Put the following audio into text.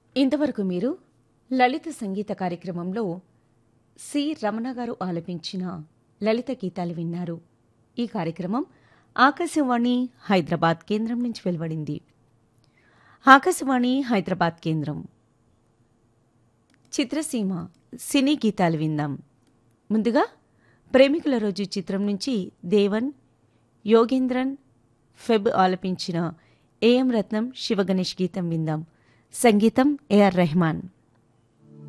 ఇంతవరకు మీరు లలిత సంగీత కార్యక్రమంలో సి రమణ గారు ఆలపించిన లలిత గీతాలు విన్నారు ఈ కార్యక్రమం ఆకాశవాణి హైదరాబాద్ కేంద్రం నుంచి వెలువడింది ఆకాశవాణి హైదరాబాద్ కేంద్రం చిత్రసీమ సినీ గీతాలు విందాం ముందుగా ప్రేమికుల రోజు చిత్రం నుంచి దేవన్ యోగేంద్రన్ ఫెబ్ ఆలపించిన ఏఎం రత్నం శివగణేష్ గీతం విందాం సంగీతం ఏఆర్ రెహమాన్